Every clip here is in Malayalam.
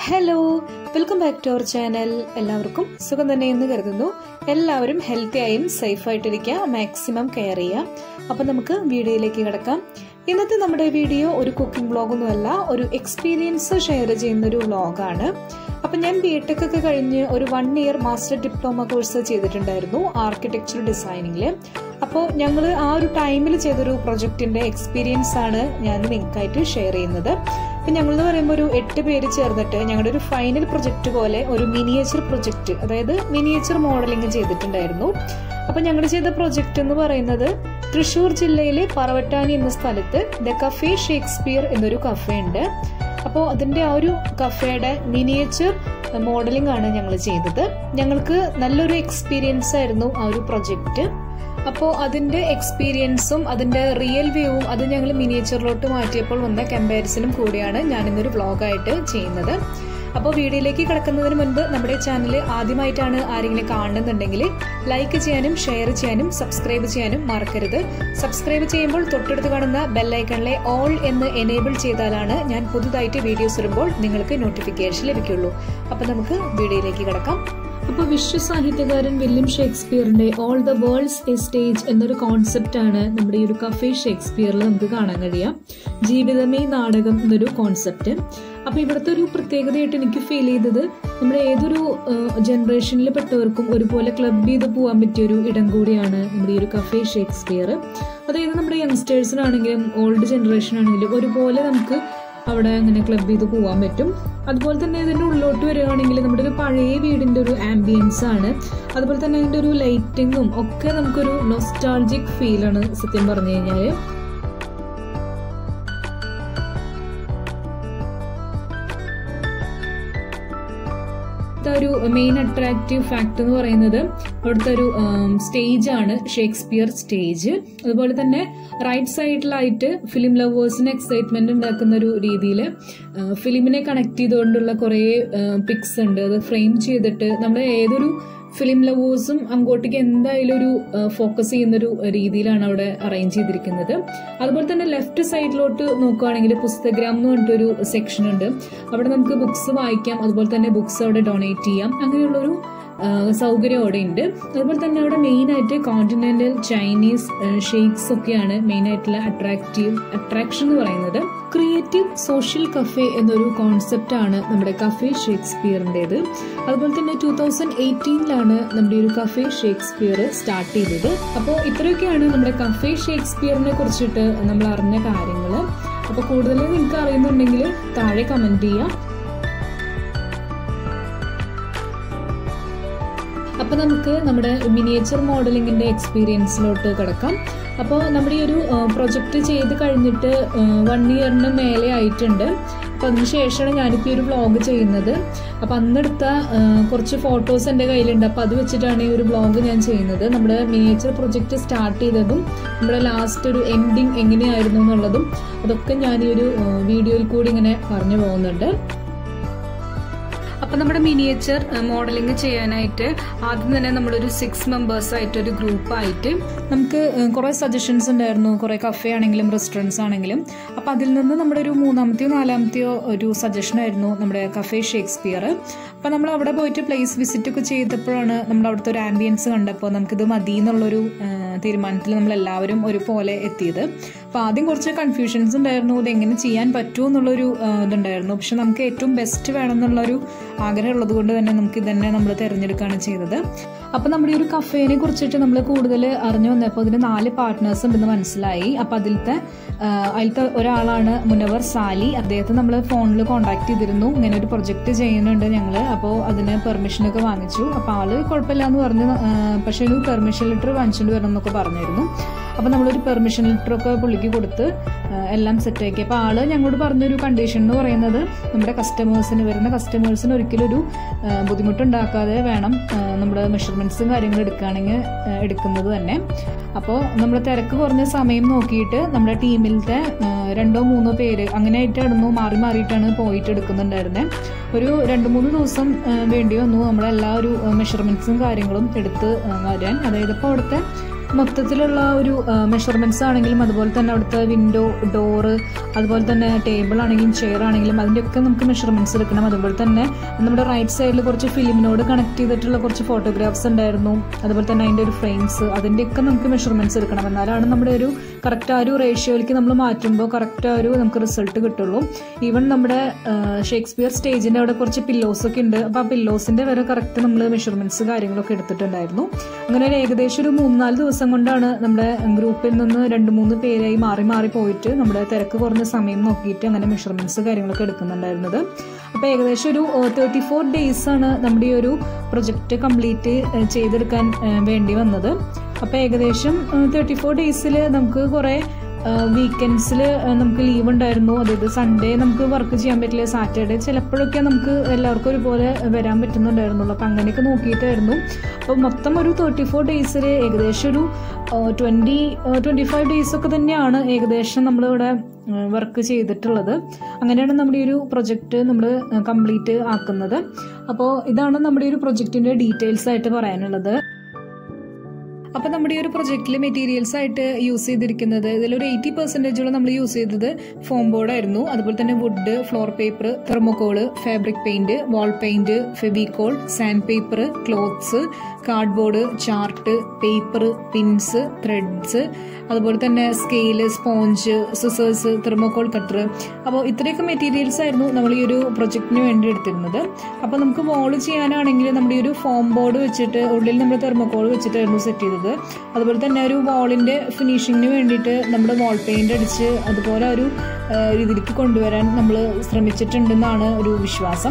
hello welcome back to our channel എല്ലാവർക്കും സുഖം തന്നെ എന്ന് കരുതുന്നു എല്ലാവരും ഹെൽത്തി ആയും സേഫ് ആയിട്ടിരിക്കുക മാക്സിമം കെയർ ചെയ്യുക അപ്പം നമുക്ക് വീഡിയോയിലേക്ക് കിടക്കാം ഇന്നത്തെ നമ്മുടെ വീഡിയോ ഒരു കുക്കിംഗ് വ്ളോഗൊന്നുമല്ല ഒരു എക്സ്പീരിയൻസ് ഷെയർ ചെയ്യുന്ന ഒരു വ്ളോഗാണ് അപ്പം ഞാൻ ബി ടെക് ഒക്കെ കഴിഞ്ഞ് ഒരു one year master diploma course ചെയ്തിട്ടുണ്ടായിരുന്നു ആർക്കിടെക്ചർ ഡിസൈനിങ്ങിൽ അപ്പോൾ ഞങ്ങൾ ആ ഒരു ടൈമിൽ ചെയ്തൊരു പ്രൊജക്റ്റിന്റെ എക്സ്പീരിയൻസ് ആണ് ഞാൻ നിങ്ങൾക്കായിട്ട് ഷെയർ ചെയ്യുന്നത് അപ്പം ഞങ്ങൾ എന്ന് പറയുമ്പോൾ ഒരു എട്ട് പേര് ചേർന്നിട്ട് ഞങ്ങളുടെ ഒരു ഫൈനൽ പ്രൊജക്റ്റ് പോലെ ഒരു മിനിയേച്ചർ പ്രൊജക്റ്റ് അതായത് മിനിയേച്ചർ മോഡലിംഗ് ചെയ്തിട്ടുണ്ടായിരുന്നു അപ്പം ഞങ്ങൾ ചെയ്ത പ്രൊജക്റ്റ് എന്ന് പറയുന്നത് തൃശൂർ ജില്ലയിലെ പറവട്ടാനി എന്ന സ്ഥലത്ത് ദ കഫേ ഷേക്സ്പിയർ എന്നൊരു കഫേ ഉണ്ട് അപ്പോൾ അതിൻ്റെ ആ ഒരു കഫേയുടെ മിനിയേച്ചർ മോഡലിംഗ് ആണ് ഞങ്ങൾ ചെയ്തത് ഞങ്ങൾക്ക് നല്ലൊരു എക്സ്പീരിയൻസ് ആയിരുന്നു ആ ഒരു പ്രൊജക്റ്റ് അപ്പോൾ അതിൻ്റെ എക്സ്പീരിയൻസും അതിൻ്റെ റിയൽ വ്യൂവും അത് ഞങ്ങൾ മിനിയേച്ചറിലോട്ട് മാറ്റിയപ്പോൾ വന്ന കമ്പാരിസണും കൂടിയാണ് ഞാനിന്നൊരു വ്ളോഗായിട്ട് ചെയ്യുന്നത് അപ്പോൾ വീഡിയോയിലേക്ക് കിടക്കുന്നതിന് മുൻപ് നമ്മുടെ ചാനൽ ആദ്യമായിട്ടാണ് ആരെങ്കിലും കാണുന്നുണ്ടെങ്കിൽ ലൈക്ക് ചെയ്യാനും ഷെയർ ചെയ്യാനും സബ്സ്ക്രൈബ് ചെയ്യാനും മറക്കരുത് സബ്സ്ക്രൈബ് ചെയ്യുമ്പോൾ തൊട്ടടുത്ത് കാണുന്ന ബെല്ലൈക്കണിലെ ഓൾ എന്ന് എനേബിൾ ചെയ്താലാണ് ഞാൻ പുതുതായിട്ട് വീഡിയോസ് ഇടുമ്പോൾ നിങ്ങൾക്ക് നോട്ടിഫിക്കേഷൻ ലഭിക്കുള്ളൂ അപ്പോൾ നമുക്ക് വീഡിയോയിലേക്ക് കിടക്കാം അപ്പോൾ വിശ്വസാഹിത്യകാരൻ വില്യം ഷേക്സ്പിയറിന്റെ all the world's a stage എന്നൊരു കോൺസെപ്റ്റ് ആണ് നമ്മുടെ ഈ ഒരു കഫേ ഷേക്സ്പിയറിൽ നമുക്ക് കാണാൻ കഴിയാം ജീവിതമേ നാടകം എന്നൊരു കോൺസെപ്റ്റ് അപ്പോൾ ഇവിടുത്തെ ഒരു പ്രത്യേകതയായിട്ട് എനിക്ക് ഫീൽ ചെയ്തത് നമ്മുടെ ഏതൊരു ജനറേഷനിൽ പെട്ടവർക്കും ഒരുപോലെ ക്ലബ് ചെയ്ത് പോകാൻ പറ്റിയ ഒരു ഇടം കൂടിയാണ് നമ്മുടെ ഈ ഒരു കഫേ ഷേക്സ്പിയർ അതായത് നമ്മുടെ യങ്സ്റ്റേഴ്സിനാണെങ്കിലും ഓൾഡ് ജനറേഷൻ ആണെങ്കിലും ഒരുപോലെ നമുക്ക് അവിടെ അങ്ങനെ ക്ലബ് ചെയ്ത് പോകാൻ പറ്റും അതുപോലെ തന്നെ ഇതിൻ്റെ ഉള്ളിലോട്ട് വരികയാണെങ്കിൽ നമ്മുടെ ഒരു പഴയ വീടിൻ്റെ ഒരു ആംബിയൻസ് ആണ് അതുപോലെ തന്നെ അതിൻ്റെ ഒരു ലൈറ്റിങ്ങും ഒക്കെ നമുക്കൊരു നൊസ്റ്റാൾജിക് ഫീലാണ് സത്യം പറഞ്ഞു കഴിഞ്ഞാൽ ഒരു മെയിൻ അട്രാക്റ്റീവ് ഫാക്ട് എന്ന് പറയുന്നത് അവിടുത്തെ ഒരു സ്റ്റേജ് ആണ് ഷേക്സ്പിയർ സ്റ്റേജ് അതുപോലെ തന്നെ റൈറ്റ് സൈഡിലായിട്ട് ഫിലിം ലവേഴ്സിന് എക്സൈറ്റ്മെന്റ് ഉണ്ടാക്കുന്ന ഒരു രീതിയിൽ ഫിലിമിനെ കണക്ട് ചെയ്തുകൊണ്ടുള്ള കുറേ പിക്സ് ഉണ്ട് അത് ഫ്രെയിം ചെയ്തിട്ട് നമ്മൾ ഏതൊരു ഫിലിം ലവേഴ്സും അങ്ങോട്ടേക്ക് എന്തായാലും ഒരു ഫോക്കസ് ചെയ്യുന്ന ഒരു രീതിയിലാണ് അവിടെ അറേഞ്ച് ചെയ്തിരിക്കുന്നത് അതുപോലെ തന്നെ ലെഫ്റ്റ് സൈഡിലോട്ട് നോക്കുകയാണെങ്കിൽ പുസ്തഗ്രാം എന്ന് പറഞ്ഞിട്ടൊരു സെക്ഷൻ ഉണ്ട് അവിടെ നമുക്ക് ബുക്സ് വായിക്കാം അതുപോലെ തന്നെ ബുക്സ് അവിടെ ഡൊണേറ്റ് ചെയ്യാം അങ്ങനെയുള്ളൊരു സൗകര്യം അവിടെ ഉണ്ട് അതുപോലെ തന്നെ അവിടെ മെയിൻ ആയിട്ട് കോണ്ടിനെന്റൽ ചൈനീസ് ഷെയ്ക്സ് ഒക്കെയാണ് മെയിൻ ആയിട്ടുള്ള അട്രാക്റ്റീവ് അട്രാക്ഷൻ എന്ന് പറയുന്നത് ക്രിയേറ്റീവ് സോഷ്യൽ കഫേ എന്നൊരു കോൺസെപ്റ്റ് ആണ് നമ്മുടെ കഫേ ഷേക്സ്പിയറിൻ്റെത് അതുപോലെ തന്നെ ടൂ തൗസൻഡ് എയ്റ്റീനിലാണ് നമ്മുടെ ഒരു കഫേ ഷേക്സ്പിയർ സ്റ്റാർട്ട് ചെയ്തത് അപ്പോൾ ഇത്രയൊക്കെയാണ് നമ്മുടെ കഫേ ഷേക്സ്പിയറിനെ കുറിച്ചിട്ട് നമ്മൾ അറിഞ്ഞ കാര്യങ്ങൾ അപ്പോൾ കൂടുതൽ നിങ്ങൾക്ക് അറിയുന്നുണ്ടെങ്കിൽ താഴെ കമൻറ്റ് ചെയ്യാം അപ്പോൾ നമുക്ക് നമ്മുടെ മിനിയേച്ചർ മോഡലിങ്ങിൻ്റെ എക്സ്പീരിയൻസിലോട്ട് കിടക്കാം അപ്പോൾ നമ്മുടെ ഈ ഒരു പ്രൊജക്റ്റ് ചെയ്ത് കഴിഞ്ഞിട്ട് വൺ ഇയറിന് മേലെ ആയിട്ടുണ്ട് അപ്പോൾ അതിന് ശേഷമാണ് ഞാനിപ്പോൾ ഈ ഒരു വ്ളോഗ് ചെയ്യുന്നത് അപ്പോൾ അന്നെടുത്ത കുറച്ച് ഫോട്ടോസ് എൻ്റെ കയ്യിലുണ്ട് അപ്പോൾ അത് വെച്ചിട്ടാണ് ഈ ഒരു വ്ളോഗ് ഞാൻ ചെയ്യുന്നത് നമ്മുടെ മിനിയേച്ചർ പ്രൊജക്റ്റ് സ്റ്റാർട്ട് ചെയ്തതും നമ്മുടെ ലാസ്റ്റ് ഒരു എൻഡിങ് എങ്ങനെയായിരുന്നു എന്നുള്ളതും അതൊക്കെ ഞാൻ ഈ ഒരു വീഡിയോയിൽ കൂടി ഇങ്ങനെ പറഞ്ഞു പോകുന്നുണ്ട് അപ്പം നമ്മുടെ മിനിയേച്ചർ മോഡലിംഗ് ചെയ്യാനായിട്ട് ആദ്യം തന്നെ നമ്മളൊരു സിക്സ് മെമ്പേഴ്സ് ആയിട്ട് ഒരു ഗ്രൂപ്പ് ആയിട്ട് നമുക്ക് കുറേ സജഷൻസ് ഉണ്ടായിരുന്നു കുറേ കഫേ ആണെങ്കിലും റെസ്റ്റോറൻറ്റ്സ് ആണെങ്കിലും അപ്പം അതിൽ നിന്ന് നമ്മുടെ ഒരു മൂന്നാമത്തെയോ നാലാമത്തെയോ ഒരു സജഷൻ ആയിരുന്നു നമ്മുടെ കഫേ ഷേക്സ്പിയർ അപ്പം നമ്മൾ അവിടെ പോയിട്ട് പ്ലേസ് വിസിറ്റ് ഒക്കെ ചെയ്തപ്പോഴാണ് നമ്മൾ അവിടുത്തെ ഒരു ആംബിയൻസ് കണ്ടപ്പോൾ നമുക്കിത് മതി എന്നുള്ളൊരു തീരുമാനത്തിൽ നമ്മൾ എല്ലാവരും ഒരുപോലെ എത്തിയത് അപ്പോൾ ആദ്യം കുറച്ച് കൺഫ്യൂഷൻസ് ഉണ്ടായിരുന്നു ഇത് എങ്ങനെ ചെയ്യാൻ പറ്റുമോ എന്നുള്ളൊരു ഇതുണ്ടായിരുന്നു പക്ഷെ നമുക്ക് ഏറ്റവും ബെസ്റ്റ് വേണം എന്നുള്ളൊരു ആഗ്രഹം ഉള്ളത് കൊണ്ട് തന്നെ നമുക്ക് ഇതന്നെ നമ്മൾ തിരഞ്ഞെടുക്കുകയാണ് ചെയ്തത് അപ്പോൾ നമ്മുടെ ഈ ഒരു കഫേനെ കുറിച്ചിട്ട് നമ്മൾ കൂടുതൽ അറിഞ്ഞു വന്നപ്പോൾ അതിന് നാല് പാർട്ട്നേഴ്സ് ഉണ്ടെന്ന് മനസ്സിലായി അപ്പോൾ അതിലത്തെ അതിലത്തെ ഒരാളാണ് മുനവർ സാലി അദ്ദേഹത്തെ നമ്മൾ ഫോണിൽ കോൺടാക്ട് ചെയ്തിരുന്നു ഇങ്ങനെ ഒരു പ്രൊജക്റ്റ് ചെയ്യുന്നുണ്ട് ഞങ്ങൾ അപ്പോൾ അതിന് പെർമിഷനൊക്കെ വാങ്ങിച്ചു അപ്പോൾ ആള് കുഴപ്പമില്ല എന്ന് പറഞ്ഞു പക്ഷേ ഒരു പെർമിഷൻ ലെറ്റർ വാങ്ങിച്ചുകൊണ്ട് വരണം എന്നൊക്കെ പറഞ്ഞിരുന്നു അപ്പോൾ നമ്മളൊരു പെർമിഷൻ ലെറ്ററൊക്കെ പുള്ളിക്ക് കൊടുത്ത് എല്ലാം സെറ്റാക്കി അപ്പോൾ ആള് ഞങ്ങളോട് പറഞ്ഞൊരു കണ്ടീഷൻ എന്ന് പറയുന്നത് നമ്മുടെ കസ്റ്റമേഴ്സിന് വരുന്ന കസ്റ്റമേഴ്സിന് ഒരിക്കലും ഒരു ബുദ്ധിമുട്ടുണ്ടാക്കാതെ വേണം നമ്മുടെ മെഷർമെൻറ്റ്സും കാര്യങ്ങളും എടുക്കുകയാണെങ്കിൽ എടുക്കുന്നത് തന്നെ അപ്പോൾ നമ്മൾ തിരക്ക് കുറഞ്ഞ സമയം നോക്കിയിട്ട് നമ്മുടെ ടീമിലത്തെ രണ്ടോ മൂന്നോ പേര് അങ്ങനെ ആയിട്ടായിരുന്നു മാറി മാറിയിട്ടാണ് പോയിട്ട് എടുക്കുന്നുണ്ടായിരുന്നത് ഒരു രണ്ട് മൂന്ന് ദിവസം വേണ്ടി വന്നു നമ്മളെല്ലാ ഒരു മെഷർമെൻറ്റ്സും കാര്യങ്ങളും എടുത്ത് വരാൻ അതായത് ഇപ്പോൾ അവിടുത്തെ മൊത്തത്തിലുള്ള ഒരു മെഷർമെന്റ്സ് ആണെങ്കിലും അതുപോലെ തന്നെ അവിടുത്തെ വിൻഡോ ഡോറ് അതുപോലെ തന്നെ ടേബിൾ ആണെങ്കിലും ചെയർ ആണെങ്കിലും അതിൻ്റെയൊക്കെ നമുക്ക് മെഷർമെന്റ്സ് എടുക്കണം അതുപോലെ തന്നെ നമ്മുടെ റൈറ്റ് സൈഡിൽ കുറച്ച് ഫിലിമിനോട് കണക്ട് ചെയ്തിട്ടുള്ള കുറച്ച് ഫോട്ടോഗ്രാഫ്സ് ഉണ്ടായിരുന്നു അതുപോലെ തന്നെ അതിൻ്റെ ഒരു ഫ്രെയിംസ് അതിൻ്റെയൊക്കെ നമുക്ക് മെഷർമെന്റ്സ് എടുക്കണം എന്നാലാണ് നമ്മുടെ ഒരു കറക്റ്റ് ആ ഒരു റേഷ്യോയിലേക്ക് നമ്മൾ മാറ്റുമ്പോൾ കറക്റ്റ് ആ ഒരു നമുക്ക് റിസൾട്ട് കിട്ടുള്ളൂ ഈവൻ നമ്മുടെ ഷേക്സ്പിയർ സ്റ്റേജിൻ്റെ അവിടെ കുറച്ച് പില്ലോസ് ഒക്കെ ഉണ്ട് അപ്പോൾ ആ പില്ലോസിൻ്റെ വരെ കറക്റ്റ് നമ്മൾ മെഷർമെന്റ്സ് കാര്യങ്ങളൊക്കെ എടുത്തിട്ടുണ്ടായിരുന്നു അങ്ങനെ ഒരു ഏകദേശം ഒരു മൂന്ന് നാല് ദിവസം കൊണ്ടാണ് നമ്മുടെ ഗ്രൂപ്പിൽ നിന്ന് രണ്ട് മൂന്ന് പേരായി മാറി മാറി പോയിട്ട് നമ്മുടെ തിരക്ക് കുറഞ്ഞ സമയം നോക്കിയിട്ട് അങ്ങനെ മെഷർമെന്റ്സ് കാര്യങ്ങളൊക്കെ എടുക്കുന്നുണ്ടായിരുന്നത് അപ്പോൾ ഏകദേശം ഒരു തേർട്ടി ഫോർ ഡേയ്സ് ആണ് നമ്മുടെ ഈ ഒരു പ്രൊജക്റ്റ് കംപ്ലീറ്റ് ചെയ്തെടുക്കാൻ വേണ്ടി വന്നത് അപ്പോൾ ഏകദേശം തേർട്ടി ഫോർ ഡേയ്സിൽ നമുക്ക് കുറേ വീക്കെൻഡ്സിൽ നമുക്ക് ലീവ് ഉണ്ടായിരുന്നു അതായത് സൺഡേ നമുക്ക് വർക്ക് ചെയ്യാൻ പറ്റില്ല സാറ്റർഡേ ചിലപ്പോഴൊക്കെ നമുക്ക് എല്ലാവർക്കും ഒരുപോലെ വരാൻ പറ്റുന്നുണ്ടായിരുന്നുള്ളൂ അപ്പം അങ്ങനെയൊക്കെ നോക്കിയിട്ടായിരുന്നു അപ്പോൾ മൊത്തം ഒരു തേർട്ടി ഫോർ ഡേയ്സിൽ ഏകദേശം ഒരു ട്വൻറ്റി ട്വൻറ്റി ഫൈവ് ഡേയ്സ് ഒക്കെ തന്നെയാണ് ഏകദേശം നമ്മളിവിടെ വർക്ക് ചെയ്തിട്ടുള്ളത് അങ്ങനെയാണ് നമ്മുടെ ഈ ഒരു പ്രൊജക്റ്റ് നമ്മൾ കംപ്ലീറ്റ് ആക്കുന്നത് അപ്പോൾ ഇതാണ് നമ്മുടെ ഈ ഒരു പ്രൊജക്റ്റിൻ്റെ ഡീറ്റെയിൽസ് ആയിട്ട് പറയാനുള്ളത് അപ്പോൾ നമ്മുടെ ഈ ഒരു പ്രൊജക്റ്റിൽ മെറ്റീരിയൽസ് ആയിട്ട് യൂസ് ചെയ്തിരിക്കുന്നത് ഇതിലൊരു എയ്റ്റി പെർസെൻറ്റേജോളം നമ്മൾ യൂസ് ചെയ്തത് ഫോം ബോർഡ് ആയിരുന്നു അതുപോലെ തന്നെ wood floor paper thermocol fabric paint wall paint Fevicol sand paper clothes cardboard chart paper pins threads അതുപോലെ തന്നെ scale sponge scissors thermocol cutter അപ്പോൾ ഇത്രയൊക്കെ മെറ്റീരിയൽസ് ആയിരുന്നു നമ്മൾ ഈ ഒരു പ്രൊജക്റ്റിന് വേണ്ടി എടുത്തിരുന്നത് അപ്പോൾ നമുക്ക് വോൾ ചെയ്യാനാണെങ്കിൽ നമ്മുടെ ഈ ഒരു ഫോം ബോർഡ് വെച്ചിട്ട് ഉള്ളിൽ നമ്മൾ തെർമോക്കോൾ വെച്ചിട്ടായിരുന്നു സെറ്റ് ചെയ്തത് അതുപോലെ തന്നെ ഒരു വാളിൻ്റെ ഫിനിഷിങ്ങിന് വേണ്ടിയിട്ട് നമ്മുടെ വാൾ പെയിന്റ് അടിച്ച് അതുപോലെ ഒരു രീതിയിലേക്ക് കൊണ്ടുവരാൻ നമ്മൾ ശ്രമിച്ചിട്ടുണ്ടെന്നാണ് ഒരു വിശ്വാസം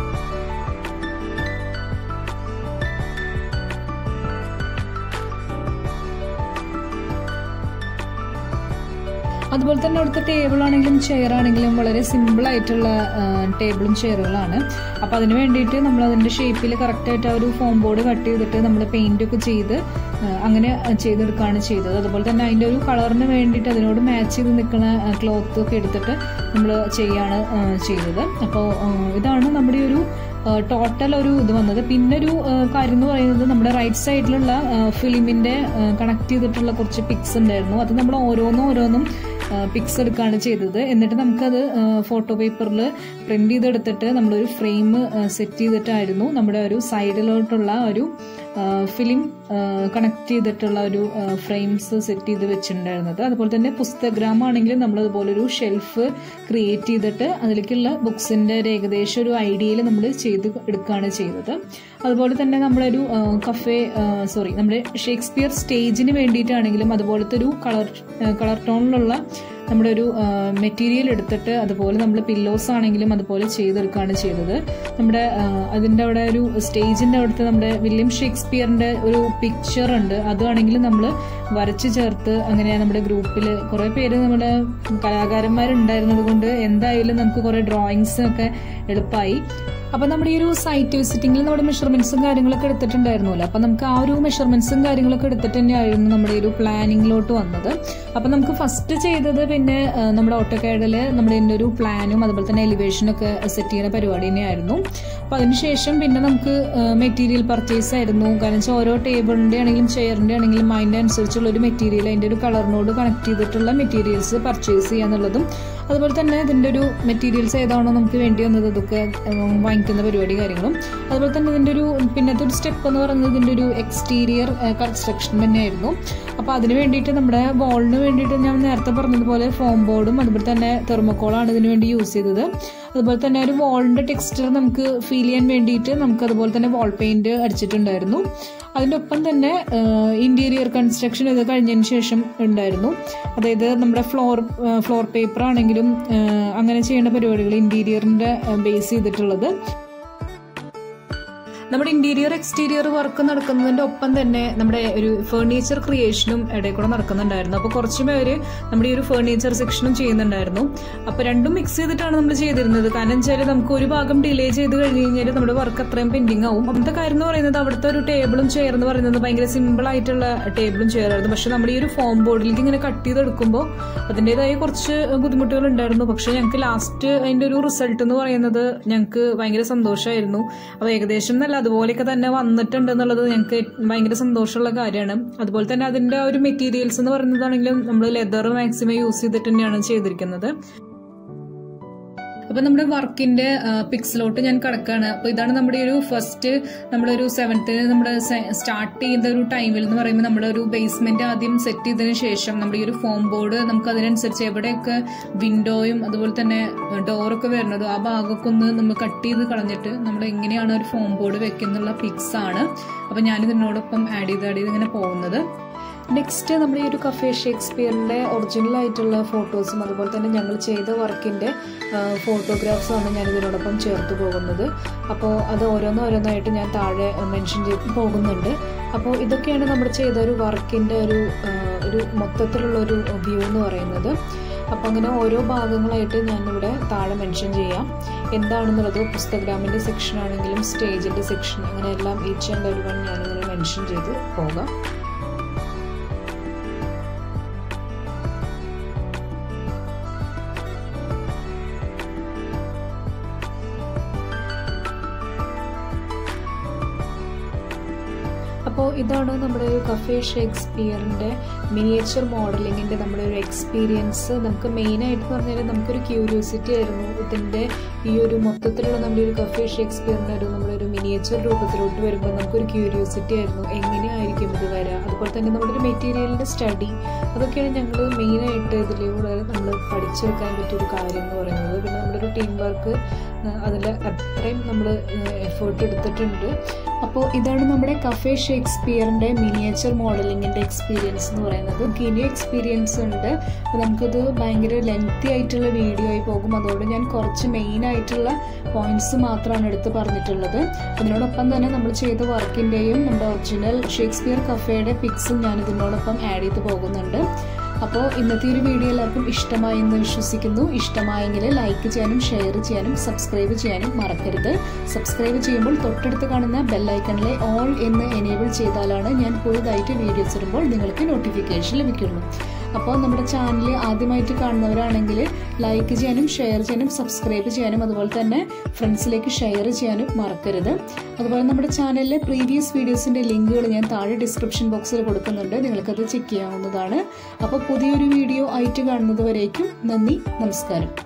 അതുപോലെ തന്നെ അവിടുത്തെ ടേബിൾ ആണെങ്കിലും ചെയർ ആണെങ്കിലും വളരെ സിമ്പിൾ ആയിട്ടുള്ള ടേബിളും ചെയറുകളാണ് അപ്പോൾ അതിന് വേണ്ടിയിട്ട് നമ്മൾ അതിൻ്റെ ഷേപ്പിൽ കറക്റ്റായിട്ട് ആ ഒരു ഫോം ബോർഡ് കട്ട് ചെയ്തിട്ട് നമ്മൾ പെയിന്റ് ഒക്കെ ചെയ്ത് അങ്ങനെ ചെയ്തെടുക്കുകയാണ് ചെയ്തത് അതുപോലെ തന്നെ അതിൻ്റെ ഒരു കളറിന് വേണ്ടിയിട്ട് അതിനോട് മാച്ച് ചെയ്ത് നിൽക്കുന്ന ക്ലോത്ത് ഒക്കെ എടുത്തിട്ട് നമ്മൾ ചെയ്യാണ് ചെയ്തത് അപ്പോൾ ഇതാണ് നമ്മുടെ ഒരു ടോട്ടൽ ഒരു ഇത് വന്നത് പിന്നെ ഒരു കാര്യം എന്ന് പറയുന്നത് നമ്മുടെ റൈറ്റ് സൈഡിലുള്ള ഫിലിമിൻ്റെ കണക്ട് ചെയ്തിട്ടുള്ള കുറച്ച് പിക്സ് ഉണ്ടായിരുന്നു അത് നമ്മൾ ഓരോന്നും ഓരോന്നും പിക്സ് എടുക്കുകയാണ് ചെയ്തത് എന്നിട്ട് നമുക്കത് ഫോട്ടോ പേപ്പറിൽ പ്രിന്റ് ചെയ്തെടുത്തിട്ട് നമ്മളൊരു ഫ്രെയിം സെറ്റ് ചെയ്തിട്ടായിരുന്നു നമ്മുടെ ഒരു സൈഡിലോട്ടുള്ള ഒരു ഫിലിം കണക്ട് ചെയ്തിട്ടുള്ള ഒരു ഫ്രെയിംസ് സെറ്റ് ചെയ്ത് വെച്ചിട്ടുണ്ടായിരുന്നത് അതുപോലെ തന്നെ പുസ്തഗ്രാം ആണെങ്കിലും നമ്മൾ അതുപോലെ ഒരു ഷെൽഫ് ക്രിയേറ്റ് ചെയ്തിട്ട് അതിലേക്കുള്ള ബുക്സിന്റെ ഒരു ഏകദേശം ഒരു ഐഡിയയിൽ നമ്മൾ ചെയ്ത് എടുക്കുകയാണ് ചെയ്തത് അതുപോലെ തന്നെ നമ്മുടെ ഒരു കഫേ സോറി നമ്മുടെ ഷേക്സ്പിയർ സ്റ്റേജിന് വേണ്ടിയിട്ടാണെങ്കിലും അതുപോലത്തെ ഒരു കളർ കളർ ടോണിലുള്ള നമ്മുടെ ഒരു മെറ്റീരിയൽ എടുത്തിട്ട് അതുപോലെ നമ്മൾ പില്ലോസ് ആണെങ്കിലും അതുപോലെ ചെയ്തെടുക്കുകയാണ് ചെയ്തത് നമ്മുടെ അതിൻ്റെ അവിടെ ഒരു സ്റ്റേജിൻ്റെ അവിടുത്തെ നമ്മുടെ വില്യം ഷേക്സ്പിയറിൻ്റെ ഒരു പിക്ചർ ഉണ്ട് അതാണെങ്കിലും നമ്മൾ വരച്ച് ചേർത്ത് അങ്ങനെ നമ്മുടെ ഗ്രൂപ്പിൽ കുറേ പേര് നമ്മുടെ കലാകാരന്മാരുണ്ടായിരുന്നത് കൊണ്ട് എന്തായാലും നമുക്ക് കുറേ ഡ്രോയിങ്സ് ഒക്കെ എളുപ്പമായി അപ്പം നമ്മുടെ ഈ ഒരു സൈറ്റ് വിസിറ്റിംഗിൽ നമ്മുടെ മെഷർമെന്റ്സും കാര്യങ്ങളൊക്കെ എടുത്തിട്ടുണ്ടായിരുന്നല്ലോ അപ്പം നമുക്ക് ആ ഒരു മെഷർമെന്റ്സും കാര്യങ്ങളൊക്കെ എടുത്തിട്ട് തന്നെയായിരുന്നു നമ്മുടെ ഈ ഒരു പ്ലാനിങ്ങിലോട്ട് വന്നത് അപ്പം നമുക്ക് ഫസ്റ്റ് ചെയ്തത് പിന്നെ നമ്മുടെ ഓട്ടോകാഡിൽ നമ്മുടെ ഇതിൻ്റെ ഒരു പ്ലാനും അതുപോലെ തന്നെ എലിവേഷനൊക്കെ സെറ്റ് ചെയ്യുന്ന പരിപാടി തന്നെയായിരുന്നു അപ്പം അതിനുശേഷം പിന്നെ നമുക്ക് മെറ്റീരിയൽ പർച്ചേസ് ആയിരുന്നു കാരണം വെച്ചാൽ ഓരോ ടേബിളിൻ്റെ ആണെങ്കിലും ചെയറിൻ്റെ ആണെങ്കിലും അതിൻ്റെ അനുസരിച്ചുള്ള ഒരു മെറ്റീരിയൽ അതിൻ്റെ ഒരു കളറിനോട് കണക്ട് ചെയ്തിട്ടുള്ള മെറ്റീരിയൽസ് പർച്ചേസ് ചെയ്യാന്നുള്ളതും അതുപോലെ തന്നെ ഇതിൻ്റെ ഒരു മെറ്റീരിയൽസ് ഏതാണോ നമുക്ക് വേണ്ടി വന്നത് അതൊക്കെ വാങ്ങിക്കുന്ന പരിപാടി കാര്യങ്ങളും അതുപോലെ തന്നെ ഇതിൻ്റെ ഒരു പിന്നത്തെ ഒരു സ്റ്റെപ്പ് എന്ന് പറയുന്നത് ഇതിൻ്റെ ഒരു എക്സ്റ്റീരിയർ കൺസ്ട്രക്ഷൻ തന്നെയായിരുന്നു അപ്പോൾ അതിന് വേണ്ടിയിട്ട് നമ്മുടെ വോളിന് വേണ്ടിയിട്ട് ഞാൻ നേരത്തെ പറഞ്ഞതുപോലെ ഫോം ബോർഡും അതുപോലെ തന്നെ തെർമോക്കോളാണ് ഇതിന് വേണ്ടി യൂസ് ചെയ്തത് അതുപോലെ തന്നെ ഒരു വാളിൻ്റെ ടെക്സ്ചർ നമുക്ക് ഫീൽ ചെയ്യാൻ വേണ്ടിയിട്ട് നമുക്ക് അതുപോലെ തന്നെ വാൾ പെയിന്റ് അടിച്ചിട്ടുണ്ടായിരുന്നു അതിൻ്റെ ഒപ്പം തന്നെ ഇൻറ്റീരിയർ കൺസ്ട്രക്ഷൻ ഇത് കഴിഞ്ഞതിന് ശേഷം ഉണ്ടായിരുന്നു അതായത് നമ്മുടെ ഫ്ലോർ ഫ്ലോർ പേപ്പർ ആണെങ്കിലും അങ്ങനെ ചെയ്യേണ്ട പരിപാടികൾ ഇൻറ്റീരിയറിൻ്റെ ബേസ് ചെയ്തിട്ടുള്ളത് നമ്മുടെ ഇന്റീരിയർ എക്സ്റ്റീരിയർ വർക്ക് നടക്കുന്നതിന്റെ ഒപ്പം തന്നെ നമ്മുടെ ഒരു ഫേർണിച്ചർ ക്രിയേഷനും ഇടയിൽ കൂടെ നടക്കുന്നുണ്ടായിരുന്നു അപ്പോൾ കുറച്ച് പേര് നമ്മുടെ ഈ ഒരു ഫേർണിച്ചർ സെക്ഷനും ചെയ്യുന്നുണ്ടായിരുന്നു അപ്പോൾ രണ്ടും മിക്സ് ചെയ്തിട്ടാണ് നമ്മൾ ചെയ്തിരുന്നത് കാരണം വെച്ചാൽ നമുക്ക് ഒരു ഭാഗം ഡിലേ ചെയ്ത് കഴിഞ്ഞ് കഴിഞ്ഞാൽ നമ്മുടെ വർക്ക് അത്രയും പെൻഡിങ് ആവും അന്നത്തെ കാര്യം എന്ന് പറയുന്നത് അവിടുത്തെ ഒരു ടേബിളും ചെയർ എന്ന് പറയുന്നത് ഭയങ്കര സിമ്പിൾ ആയിട്ടുള്ള ടേബിളും ചെയർ ആയിരുന്നു പക്ഷെ നമ്മുടെ ഈ ഒരു ഫോം ബോർഡിലേക്ക് ഇങ്ങനെ കട്ട് ചെയ്തെടുക്കുമ്പോൾ അതിൻ്റെതായ കുറച്ച് ബുദ്ധിമുട്ടുകൾ ഉണ്ടായിരുന്നു പക്ഷെ ഞങ്ങൾക്ക് ലാസ്റ്റ് അതിൻ്റെ ഒരു റിസൾട്ട് എന്ന് പറയുന്നത് ഞങ്ങൾക്ക് ഭയങ്കര സന്തോഷമായിരുന്നു അപ്പോൾ ഏകദേശം എന്നല്ല അതുപോലെയൊക്കെ തന്നെ വന്നിട്ടുണ്ട് എന്നുള്ളത് ഞങ്ങൾക്ക് ഭയങ്കര സന്തോഷമുള്ള കാര്യമാണ് അതുപോലെ തന്നെ അതിൻ്റെ ഒരു മെറ്റീരിയൽസ് എന്ന് പറയുന്നതാണെങ്കിലും നമ്മൾ ലെതർ മാക്സിമം യൂസ് ചെയ്തിട്ട് തന്നെയാണ് ചെയ്തിരിക്കുന്നത് അപ്പൊ നമ്മുടെ വർക്കിന്റെ പിക്സിലോട്ട് ഞാൻ കിടക്കാണ് അപ്പൊ ഇതാണ് നമ്മുടെ ഒരു ഫസ്റ്റ് നമ്മളൊരു സെവൻത്തിന് നമ്മുടെ സ്റ്റാർട്ട് ചെയ്യുന്ന ഒരു ടൈമിൽ എന്ന് പറയുമ്പോൾ നമ്മുടെ ഒരു ബേസ്മെന്റ് ആദ്യം സെറ്റ് ചെയ്തതിന് ശേഷം നമ്മുടെ ഈ ഒരു ഫോം ബോർഡ് നമുക്ക് അതിനനുസരിച്ച് എവിടെയൊക്കെ വിൻഡോയും അതുപോലെ തന്നെ ഡോറൊക്കെ വരുന്നത് ആ ഭാഗമൊക്കെ ഒന്ന് നമ്മൾ കട്ട് ചെയ്ത് കളഞ്ഞിട്ട് നമ്മൾ എങ്ങനെയാണ് ഒരു ഫോം ബോർഡ് വെക്കുന്നുള്ള പിക്സ് ആണ് അപ്പൊ ഞാൻ ഇതിനോടൊപ്പം ആഡ് ചെയ്ത് ആഡ് ചെയ്ത് ഇങ്ങനെ പോകുന്നത് നെക്സ്റ്റ് നമ്മുടെ ഈ ഒരു കഫേ ഷേക്സ്പിയറിൻ്റെ ഒറിജിനൽ ആയിട്ടുള്ള ഫോട്ടോസും അതുപോലെ തന്നെ ഞങ്ങൾ ചെയ്ത വർക്കിൻ്റെ ഫോട്ടോഗ്രാഫ്സുമാണ് ഞാൻ ഇതിനോടൊപ്പം ചേർത്ത് പോകുന്നത് അപ്പോൾ അത് ഓരോന്നോരോന്നായിട്ട് ഞാൻ താഴെ മെൻഷൻ ചെയ്ത് പോകുന്നുണ്ട് അപ്പോൾ ഇതൊക്കെയാണ് നമ്മൾ ചെയ്ത ഒരു വർക്കിൻ്റെ ഒരു ഒരു മൊത്തത്തിലുള്ള ഒരു വ്യൂ എന്ന് പറയുന്നത് അപ്പോൾ അങ്ങനെ ഓരോ ഭാഗങ്ങളായിട്ട് ഞാനിവിടെ താഴെ മെൻഷൻ ചെയ്യാം എന്താണെന്നുള്ളത് പുസ്തഗ്രാമിൻ്റെ സെക്ഷൻ ആണെങ്കിലും സ്റ്റേജിൻ്റെ സെക്ഷൻ അങ്ങനെ എല്ലാം ഈച്ച് ആൻഡ് എവരി വൺ ഞാനിങ്ങനെ മെൻഷൻ ചെയ്ത് പോകാം അപ്പോൾ ഇതാണ് നമ്മുടെ ഒരു കഫേ ഷേക്സ്പിയറിൻ്റെ മിനിയേച്ചർ മോഡലിങ്ങിൻ്റെ നമ്മുടെ ഒരു എക്സ്പീരിയൻസ് നമുക്ക് മെയിനായിട്ട് പറഞ്ഞാൽ നമുക്കൊരു ക്യൂരിയോസിറ്റി ആയിരുന്നു ഇതിൻ്റെ ഈ ഒരു മൊത്തത്തിലുള്ള നമ്മുടെ ഒരു കഫേ ഷേക്സ്പിയറിൻ്റെ ഒരു നമ്മുടെ ഒരു മിനിയേച്ചർ രൂപത്തിലോട്ട് വരുമ്പോൾ നമുക്കൊരു ക്യൂരിയോസിറ്റി ആയിരുന്നു എങ്ങനെയായിരിക്കും ഇത് വരിക അതുപോലെ തന്നെ നമ്മുടെ ഒരു മെറ്റീരിയലിൻ്റെ സ്റ്റഡി അതൊക്കെയാണ് ഞങ്ങൾ മെയിനായിട്ട് ഇതിലൂടെ നമ്മൾ പഠിച്ചെടുക്കാൻ പറ്റിയൊരു കാര്യം എന്ന് പറയുന്നത് പിന്നെ നമ്മുടെ ഒരു ടീം വർക്ക് അതിൽ അത്രയും നമ്മൾ എഫേർട്ട് എടുത്തിട്ടുണ്ട് അപ്പോൾ ഇതാണ് നമ്മുടെ കഫേ ഷേക്സ്പിയറിൻ്റെ മിനിയേച്ചർ മോഡലിങ്ങിൻ്റെ എക്സ്പീരിയൻസ് എന്ന് പറയുന്നത് ഇനി എക്സ്പീരിയൻസ് ഉണ്ട് അപ്പോൾ നമുക്കത് ഭയങ്കര ലെങ്തി ആയിട്ടുള്ള വീഡിയോ ആയി പോകും അതുകൊണ്ട് ഞാൻ കുറച്ച് മെയിൻ ആയിട്ടുള്ള പോയിന്റ്സ് മാത്രമാണ് എടുത്ത് പറഞ്ഞിട്ടുള്ളത് അതിനോടൊപ്പം തന്നെ നമ്മൾ ചെയ്ത വർക്കിൻ്റെയും നമ്മുടെ ഒറിജിനൽ ഷേക്സ്പിയർ കഫേയുടെ പിക്സും ഞാൻ ഇതിനോടൊപ്പം ആഡ് ചെയ്ത് പോകുന്നുണ്ട് അപ്പോൾ ഇന്നത്തെ ഒരു വീഡിയോ എല്ലാവർക്കും ഇഷ്ടമായി എന്ന് വിശ്വസിക്കുന്നു ഇഷ്ടമായെങ്കിൽ ലൈക്ക് ചെയ്യാനും ഷെയർ ചെയ്യാനും സബ്സ്ക്രൈബ് ചെയ്യാനും മറക്കരുത് സബ്സ്ക്രൈബ് ചെയ്യുമ്പോൾ തൊട്ടടുത്ത് കാണുന്ന ബെല്ലൈക്കണിലെ ഓൾ എന്ന് എനേബിൾ ചെയ്താലാണ് ഞാൻ പുതുതായിട്ട് വീഡിയോസ് ഇടുമ്പോൾ നിങ്ങൾക്ക് നോട്ടിഫിക്കേഷൻ ലഭിക്കുള്ളൂ അപ്പോൾ നമ്മുടെ ചാനൽ ആദ്യമായിട്ട് കാണുന്നവരാണെങ്കിൽ ലൈക്ക് ചെയ്യാനും ഷെയർ ചെയ്യാനും സബ്സ്ക്രൈബ് ചെയ്യാനും അതുപോലെ തന്നെ ഫ്രണ്ട്സിലേക്ക് ഷെയർ ചെയ്യാനും മറക്കരുത് അതുപോലെ നമ്മുടെ ചാനലിലെ പ്രീവിയസ് വീഡിയോസിൻ്റെ ലിങ്കുകൾ ഞാൻ താഴെ ഡിസ്ക്രിപ്ഷൻ ബോക്സിൽ കൊടുക്കുന്നുണ്ട് നിങ്ങൾക്കത് ചെക്ക് ചെയ്യാവുന്നതാണ് അപ്പോൾ പുതിയൊരു വീഡിയോ ആയിട്ട് കാണുന്നത് വരേക്കും നന്ദി നമസ്കാരം